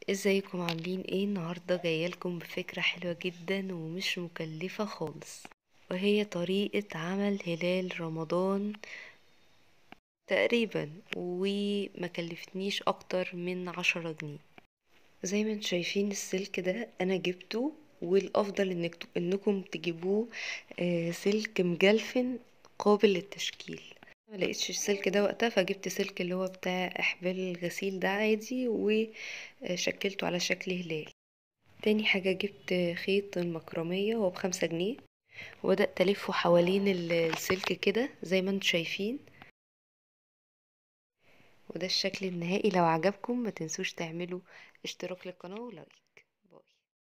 ازيكم عاملين ايه النهارده جايلكم بفكرة حلوة جدا ومش مكلفة خالص وهي طريقة عمل هلال رمضان تقريبا وما كلفتنيش اكتر من عشرة جنيه زي ما انتم شايفين السلك ده انا جبته والافضل انك انكم تجيبوه آه، سلك مجلفن قابل للتشكيل ما لقيتش السلك ده وقتها فجبت سلك اللي هو بتاع احبال الغسيل ده عادي وشكلته على شكل هلال تاني حاجة جبت خيط المكرمية هو بخمسة جنيه وبدأت ألفه حوالين السلك كده زي ما انتم شايفين وده الشكل النهائي لو عجبكم ما تنسوش تعملوا اشتراك للقناة ولايك